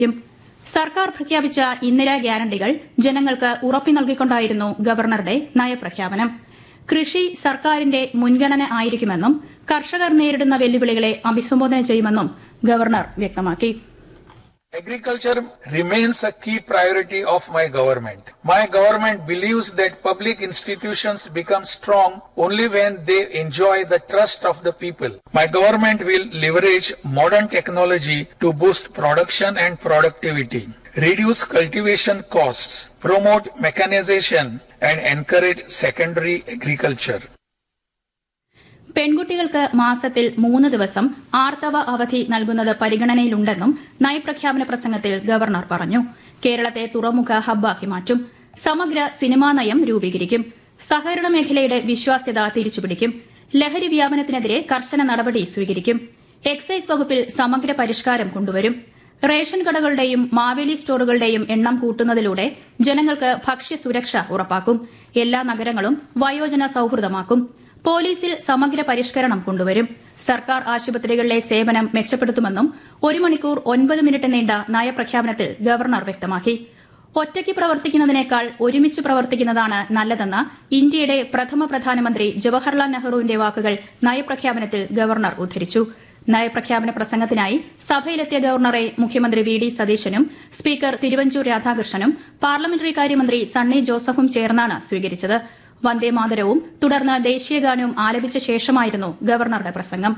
യും. സർക്കാർ പ്രഖ്യാപിച്ച ഇന്ദിരാ ഗ്യാരണ്ടികൾ ജനങ്ങൾക്ക് ഉറപ്പു നൽകിക്കൊണ്ടായിരുന്നു ഗവർണറുടെ നയപ്രഖ്യാപനം കൃഷി സർക്കാരിന്റെ മുൻഗണന ആയിരിക്കുമെന്നും കർഷകർ നേരിടുന്ന വെല്ലുവിളികളെ അഭിസംബോധന ചെയ്യുമെന്നും ഗവർണർ വ്യക്തമാക്കി Agriculture remains a key priority of my government. My government believes that public institutions become strong only when they enjoy the trust of the people. My government will leverage modern technology to boost production and productivity, reduce cultivation costs, promote mechanization, and encourage secondary agriculture. പെൺകുട്ടികൾക്ക് മാസത്തിൽ മൂന്ന് ദിവസം ആർത്തവ അവധി നൽകുന്നത് പരിഗണനയിലുണ്ടെന്നും നയപ്രഖ്യാപന പ്രസംഗത്തിൽ governor പറഞ്ഞു കേരളത്തെ തുറമുഖ ഹബ്ബാക്കി മാറ്റും സമഗ്ര സിനിമാ നയം രൂപീകരിക്കും സഹകരണ മേഖലയുടെ വിശ്വാസ്യത തിരിച്ചുപിടിക്കും ലഹരി വ്യാപനത്തിനെതിരെ കർശന നടപടി സ്വീകരിക്കും എക്സൈസ് വകുപ്പിൽ സമഗ്ര പരിഷ്കാരം കൊണ്ടുവരും റേഷൻ കടകളുടെയും മാവേലി സ്റ്റോറുകളുടെയും എണ്ണം കൂട്ടുന്നതിലൂടെ ജനങ്ങൾക്ക് ഭക്ഷ്യസുരക്ഷ ഉറപ്പാക്കും എല്ലാ നഗരങ്ങളും വയോജന സൌഹൃദമാക്കും പോലീസിൽ സമഗ്ര പരിഷ്കരണം കൊണ്ടുവരും സർക്കാർ ആശുപത്രികളിലെ സേവനം മെച്ചപ്പെടുത്തുമെന്നും ഒരു മണിക്കൂർ ഒൻപത് മിനിറ്റ് നീണ്ട നയപ്രഖ്യാപനത്തിൽ ഗവർണർ വ്യക്തമാക്കി ഒറ്റയ്ക്ക് പ്രവർത്തിക്കുന്നതിനേക്കാൾ ഒരുമിച്ച് പ്രവർത്തിക്കുന്നതാണ് നല്ലതെന്ന് ഇന്ത്യയുടെ പ്രഥമ പ്രധാനമന്ത്രി ജവഹർലാൽ നെഹ്റുവിന്റെ വാക്കുകൾ നയപ്രഖ്യാപനത്തിൽ ഗവർണർ ഉദ്ധരിച്ചു നയപ്രഖ്യാപന പ്രസംഗത്തിനായി സഭയിലെത്തിയ ഗവർണറെ മുഖ്യമന്ത്രി വി ഡി സതീശനും സ്പീക്കർ തിരുവഞ്ചൂർ രാധാകൃഷ്ണനും പാർലമെന്ററി കാര്യമന്ത്രി സണ്ണി ജോസഫും ചേർന്നാണ് സ്വീകരിച്ചത് വന്ദേമാതരവും തുടർന്ന് ദേശീയഗാനവും ആലപിച്ച ശേഷമായിരുന്നു ഗവർണറുടെ പ്രസംഗം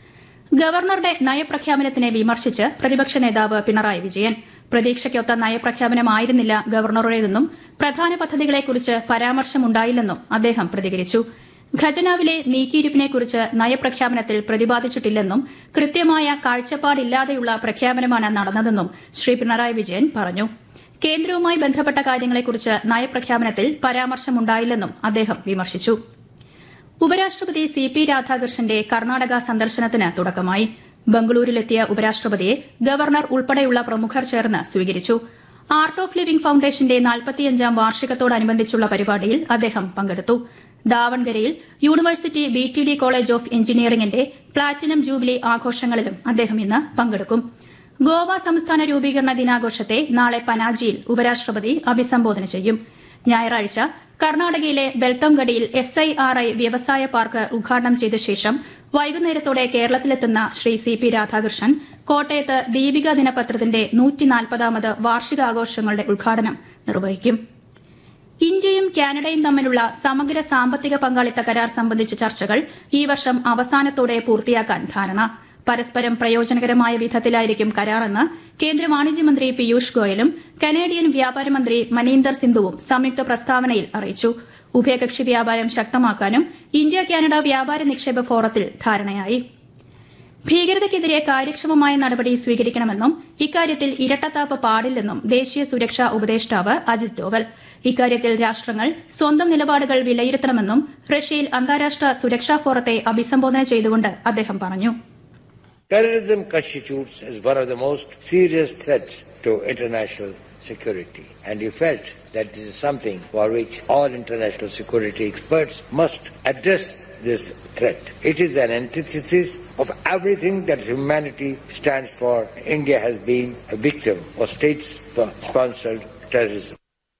ഗവർണറുടെ നയപ്രഖ്യാപനത്തിനെ വിമർശിച്ച് പ്രതിപക്ഷ നേതാവ് പിണറായി വിജയൻ പ്രതീക്ഷയ്ക്കൊത്ത നയപ്രഖ്യാപനമായിരുന്നില്ല ഗവർണറുടേതെന്നും പ്രധാന പദ്ധതികളെക്കുറിച്ച് പരാമർശമുണ്ടായില്ലെന്നും അദ്ദേഹം പ്രതികരിച്ചു ഖജനാവിലെ നീക്കിയിരിപ്പിനെക്കുറിച്ച് നയപ്രഖ്യാപനത്തിൽ പ്രതിപാദിച്ചിട്ടില്ലെന്നും കൃത്യമായ കാഴ്ചപ്പാടില്ലാതെയുള്ള പ്രഖ്യാപനമാണ് നടന്നതെന്നും ശ്രീ പിണറായി വിജയൻ പറഞ്ഞു കേന്ദ്രവുമായി ബന്ധപ്പെട്ട കാര്യങ്ങളെക്കുറിച്ച് നയപ്രഖ്യാപനത്തിൽ പരാമർശമുണ്ടായില്ലെന്നും അദ്ദേഹം വിമർശിച്ചു ഉപരാഷ്ട്രപതി സി പി രാധാകൃഷ്ണന്റെ കർണാടക സന്ദർശനത്തിന് തുടക്കമായി ബംഗളൂരുവിലെത്തിയ ഉപരാഷ്ട്രപതിയെ ഗവർണർ ഉൾപ്പെടെയുള്ള പ്രമുഖർ ചേർന്ന് സ്വീകരിച്ചു ആർട്ട് ഓഫ് ലിവിംഗ് ഫൌണ്ടേഷന്റെ നാൽപ്പത്തിയഞ്ചാം വാർഷികത്തോടനുബന്ധിച്ചുള്ള പരിപാടിയിൽ അദ്ദേഹം പങ്കെടുത്തു ദാവൺഗരയിൽ university B T D college of എഞ്ചിനീയറിംഗിന്റെ പ്ലാറ്റിനം ജൂബിലി ആഘോഷങ്ങളിലും അദ്ദേഹം ഇന്ന് പങ്കെടുക്കും ഗോവ സംസ്ഥാന രൂപീകരണ ദിനാഘോഷത്തെ നാളെ പനാജിയിൽ ഉപരാഷ്ട്രപതി അഭിസംബോധന ചെയ്യും ഞായറാഴ്ച കർണാടകയിലെ ബെൽത്തംഗഡിയിൽ എസ് ഐ ആർ ഐ വ്യവസായ പാർക്ക് ഉദ്ഘാടനം ചെയ്ത ശേഷം വൈകുന്നേരത്തോടെ കേരളത്തിലെത്തുന്ന ശ്രീ സി പി രാധാകൃഷ്ണൻ കോട്ടയത്ത് ദീപിക ദിനപത്രത്തിന്റെ നൂറ്റിനാൽപ്പതാമത് വാർഷികാഘോഷങ്ങളുടെ ഉദ്ഘാടനം നിർവഹിക്കും ഇന്ത്യയും കാനഡയും തമ്മിലുള്ള സമഗ്ര സാമ്പത്തിക പങ്കാളിത്ത കരാർ സംബന്ധിച്ച ചർച്ചകൾ ഈ വർഷം അവസാനത്തോടെ പൂർത്തിയാക്കാൻ ധാരണ പരസ്പരം പ്രയോജനകരമായ വിധത്തിലായിരിക്കും കരാറെന്ന് കേന്ദ്ര വാണിജ്യമന്ത്രി പീയൂഷ് ഗോയലും കനേഡിയൻ വ്യാപാര മന്ത്രി മനീന്ദർ സിന്ധുവും സംയുക്ത പ്രസ്താവനയിൽ അറിയിച്ചു ഉഭയകക്ഷി വ്യാപാരം ശക്തമാക്കാനും ഇന്ത്യ കാനഡ വ്യാപാര നിക്ഷേപ ഫോറത്തിൽ ധാരണയായി ഭീകരതയ്ക്കെതിരെ കാര്യക്ഷമമായ നടപടി സ്വീകരിക്കണമെന്നും ഇക്കാര്യത്തിൽ ഇരട്ടത്താപ്പ് പാടില്ലെന്നും ദേശീയ സുരക്ഷാ ഉപദേഷ്ടാവ് അജിത് ഡോവൽ ഇക്കാര്യത്തിൽ രാഷ്ട്രങ്ങൾ സ്വന്തം നിലപാടുകൾ വിലയിരുത്തണമെന്നും റഷ്യയിൽ അന്താരാഷ്ട്ര സുരക്ഷാ ഫോറത്തെ അഭിസംബോധന ചെയ്തുകൊണ്ട് അദ്ദേഹം പറഞ്ഞു Terrorism constitutes as one of the most serious threats to international security, and he felt that this is something for which all international security experts must address this threat. It is an antithesis of everything that humanity stands for. India has been a victim of state-sponsored terrorism.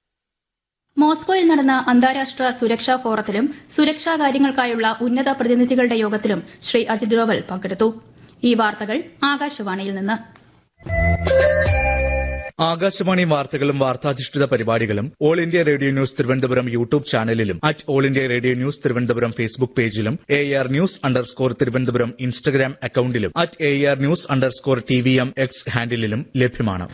മോസ്കോയിൽ നടന്ന അന്താരാഷ്ട്ര സുരക്ഷാ ഫോറത്തിലും സുരക്ഷാ കാര്യങ്ങൾക്കായുള്ള ഉന്നത പ്രതിനിധികളുടെ യോഗത്തിലും ശ്രീ അജിത് ഡോവൽ പങ്കെടുത്തു ഈ വാർത്തകൾ ആകാശവാണിയിൽ നിന്ന് ആകാശവാണി വാർത്തകളും വാർത്താധിഷ്ഠിത പരിപാടികളും all India radio news Thiruvananthapuram YouTube ചാനലിലും at all India radio news Thiruvananthapuram Facebook പേജിലും A R news underscore Thiruvananthapuram Instagram അക്കൌണ്ടിലും at A R news underscore T V M X ഹാൻഡിലും ലഭ്യമാണ്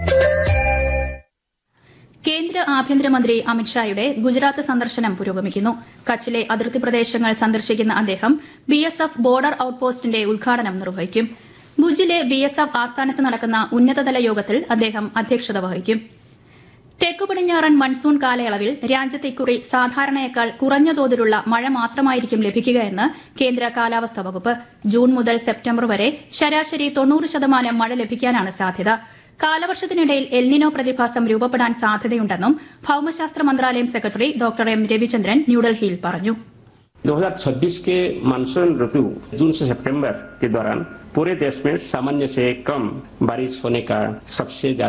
കേന്ദ്ര ആഭ്യന്തരമന്ത്രി അമിത്ഷായുടെ ഗുജറാത്ത് സന്ദർശനം പുരോഗമിക്കുന്നു കച്ചിലെ അതിർത്തി പ്രദേശങ്ങൾ സന്ദർശിക്കുന്ന അദ്ദേഹം ബി എസ് എഫ് ബോർഡർ ഔട്ട്പോസ്റ്റിന്റെ ഉദ്ഘാടനം നിർവഹിക്കും ഭുജിലെ ബി എസ് എഫ് ആസ്ഥാനത്ത് നടക്കുന്ന ഉന്നതതല യോഗത്തിൽ അദ്ദേഹം അധ്യക്ഷത വഹിക്കും തെക്കു പടിഞ്ഞാറൻ മൺസൂൺ കാലയളവിൽ രാജ്യത്ത് ഇക്കുറി സാധാരണയേക്കാൾ കുറഞ്ഞ തോതിലുള്ള മഴ മാത്രമായിരിക്കും ലഭിക്കുകയെന്ന് കേന്ദ്ര കാലാവസ്ഥാ വകുപ്പ് ജൂൺ മുതൽ സെപ്റ്റംബർ വരെ ശരാശരി തൊണ്ണൂറ് ശതമാനം മഴ ലഭിക്കാനാണ് സാധ്യത കാലവർഷത്തിനിടയിൽ എൽനിനോ പ്രതിഭാസം രൂപപ്പെടാൻ സാധ്യതയുണ്ടെന്നും ഭൌമശാസ്ത്ര മന്ത്രാലയം സെക്രട്ടറി ഡോക്ടർ എം രവിചന്ദ്രൻ ന്യൂഡൽഹിയിൽ പറഞ്ഞു 2026 के मानसून ऋतु जून से सितंबर के दौरान पूरे देश में सामान्य से कम बारिश होने का सबसे ज्यादा